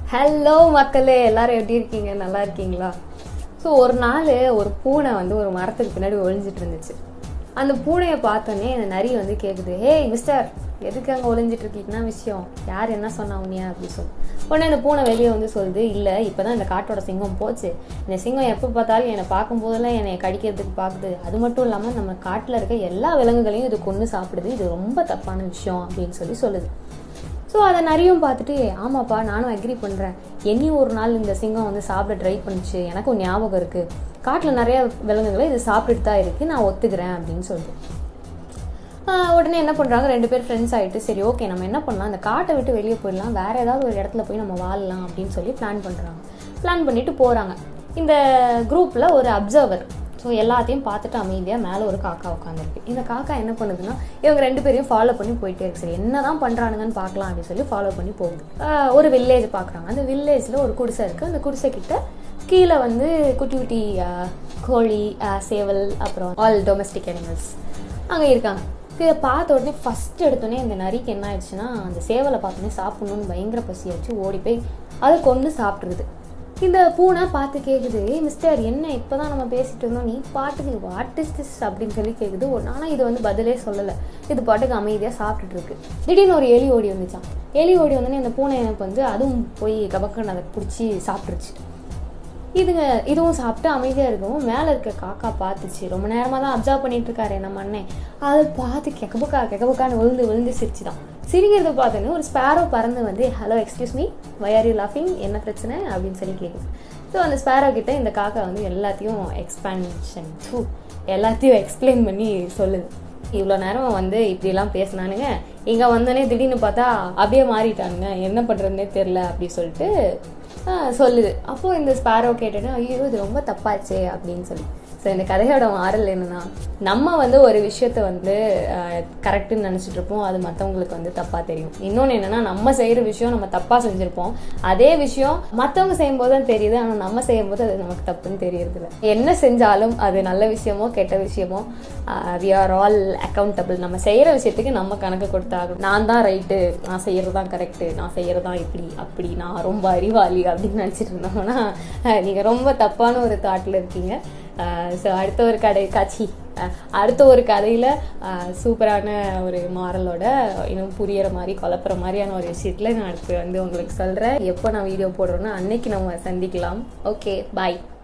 hello மக்களே எல்லாரும் எப்படி இருக்கீங்க நல்லா இருக்கீங்களா ஸோ ஒரு நாள் ஒரு பூனை வந்து ஒரு மரத்துக்கு பின்னாடி ஒளிஞ்சிட்டு இருந்துச்சு அந்த பூனையை பார்த்தோன்னே அந்த நரி வந்து கேட்குது ஹேய் மிஸ்டர் எதுக்கு அங்கே ஒளிஞ்சிட்டு இருக்கீங்கன்னா விஷயம் யார் என்ன சொன்னா உனியா அப்படி சொல்லு உடனே அந்த பூனை வெளியே வந்து சொல்லுது இல்லை இப்போ தான் இந்த காட்டோட சிங்கம் போச்சு இந்த சிங்கம் எப்போ பார்த்தாலும் என்னை பார்க்கும்போதெல்லாம் என்னை கடிக்கிறதுக்கு பார்க்குது அது மட்டும் இல்லாமல் நம்ம காட்டில் இருக்க எல்லா விலங்குகளையும் இது கொன்று சாப்பிடுது இது ரொம்ப தப்பான விஷயம் அப்படின்னு சொல்லி சொல்லுது ஸோ அதை நிறையும் பார்த்துட்டு ஆமாப்பா நானும் அக்ரி பண்ணுறேன் என்னையும் ஒரு நாள் இந்த சிங்கம் வந்து சாப்பிட ட்ரை பண்ணுச்சு எனக்கும் ஞாபகம் இருக்குது காட்டில் நிறைய விலங்குகளை இது சாப்பிட்டுட்டு தான் இருக்குது நான் ஒத்துக்கிறேன் அப்படின்னு சொல்லிட்டு ஆஹ் உடனே என்ன பண்ணுறாங்க ரெண்டு பேர் ஃப்ரெண்ட்ஸ் ஆகிட்டு சரி ஓகே நம்ம என்ன பண்ணலாம் அந்த காட்டை விட்டு வெளியே போயிடலாம் வேற ஏதாவது ஒரு இடத்துல போய் நம்ம வாழலாம் அப்படின்னு சொல்லி பிளான் பண்ணுறாங்க பிளான் பண்ணிட்டு போகிறாங்க இந்த குரூப்பில் ஒரு அப்சர்வர் ஸோ எல்லாத்தையும் பார்த்துட்டு அமைதியாக மேலே ஒரு காக்கா உட்காந்துருக்கு இந்த காக்கா என்ன பண்ணுதுன்னா இவங்க ரெண்டு பேரையும் ஃபாலோ பண்ணி போயிட்டே இருக்கு சரி என்ன தான் பண்ணுறானுங்கன்னு பார்க்கலாம் அப்படின்னு சொல்லி ஃபாலோ பண்ணி போகுது ஆஹ் ஒரு வில்லேஜ் பார்க்குறாங்க அந்த வில்லேஜில் ஒரு குடிசை இருக்குது அந்த குடிசை கிட்ட கீழே வந்து குட்டி குட்டி ஆஹ் கோழி ஆஹ் சேவல் அப்புறம் ஆல் டொமஸ்டிக் அனிமல்ஸ் அங்கே இருக்காங்க இதை பார்த்த உடனே ஃபஸ்ட் எடுத்தோடனே இந்த நரிக்கு என்ன ஆயிடுச்சுன்னா அந்த சேவலை பார்த்தோன்னே சாப்பிடணும்னு பயங்கர பசியாச்சு ஓடி போய் அதை கொண்டு சாப்பிட்ருது இந்த பூனை பார்த்து கேட்குது ஏய் மிஸ்டர் என்ன இப்போ தான் நம்ம பேசிட்டு இருந்தோம் நீ பாட்டுக்கு வாட் இஸ் திஸ் அப்படின்னு சொல்லி கேட்குது ஒரு ஆனால் இது வந்து பதிலே சொல்லலை இது பாட்டுக்கு அமைதியாக சாப்பிட்டுட்டு இருக்கு திடீர்னு ஒரு எலி ஓடி வந்துச்சான் எலி ஓடி வந்தோடனே அந்த பூனை எனக்கு வந்து அதுவும் போய் கபக்கன்னு அதை பிடிச்சி சாப்பிட்ருச்சு இதுங்க இதுவும் சாப்பிட்டு அமைதியாக இருக்கவும் மேலே இருக்க காக்கா பார்த்துச்சு ரொம்ப நேரமாக தான் அப்சர்வ் பண்ணிட்டு இருக்காரு நம்ம அண்ணன் அதை பார்த்து கெக்கபக்கா கெக்கபக்கான்னு விழுந்து விழுந்து சிரிச்சுதான் சிரிக்கிறத பார்த்தோன்னே ஒரு ஸ்பேரோ பறந்து வந்து hello excuse me why are you லாஃபிங் என்ன பிரச்சனை அப்படின்னு சொல்லி கேட்குது ஸோ அந்த ஸ்பேரோ கிட்ட இந்த காக்கா வந்து எல்லாத்தையும் எக்ஸ்பேன்ஷன் டூ எல்லாத்தையும் எக்ஸ்பிளைன் பண்ணி சொல்லுது இவ்வளோ நேரம் வந்து இப்படிலாம் பேசினானுங்க இங்கே வந்தோடனே திடீர்னு பார்த்தா அப்படியே மாறிட்டானுங்க என்ன பண்ணுறதுனே தெரில அப்படி சொல்லிட்டு ஆ, சொல்லுது அப்போ இந்த ஸ்பேரோ கேட்டுட்டு ஐயோ இது ரொம்ப தப்பாச்சே அப்படின்னு சொல்லி ஸோ இந்த கதையோட மாறல் என்னன்னா நம்ம வந்து ஒரு விஷயத்த வந்து கரெக்டுன்னு நினச்சிட்டு இருப்போம் அது மற்றவங்களுக்கு வந்து தப்பாக தெரியும் இன்னொன்று என்னன்னா நம்ம செய்கிற விஷயம் நம்ம தப்பாக செஞ்சுருப்போம் அதே விஷயம் மற்றவங்க செய்யும்போது தான் தெரியுது ஆனால் நம்ம செய்யும்போது அது நமக்கு தப்புன்னு தெரியறதில்ல என்ன செஞ்சாலும் அது நல்ல விஷயமோ கெட்ட விஷயமோ வி ஆர் ஆல் அக்கௌண்டபிள் நம்ம செய்கிற விஷயத்துக்கு நம்ம கணக்கு கொடுத்தாகணும் நான் தான் ரைட்டு நான் செய்கிறது தான் கரெக்டு நான் செய்கிறது தான் இப்படி அப்படி நான் ரொம்ப அறிவாளி அப்படின்னு நினச்சிட்டு இருந்தோம்னா நீங்கள் ரொம்ப தப்பான ஒரு தாட்டில் இருக்கீங்க ஸோ அடுத்த ஒரு கடை காட்சி அஹ், அடுத்த ஒரு கதையில் சூப்பரான ஒரு மாரலோட இன்னும் புரியற மாதிரி குழப்புற மாதிரியான ஒரு விஷயத்தில் நான் அடுத்து வந்து உங்களுக்கு சொல்கிறேன் எப்போ நான் வீடியோ போடுறேன்னா அன்னைக்கு நம்ம சந்திக்கலாம் ஓகே பாய்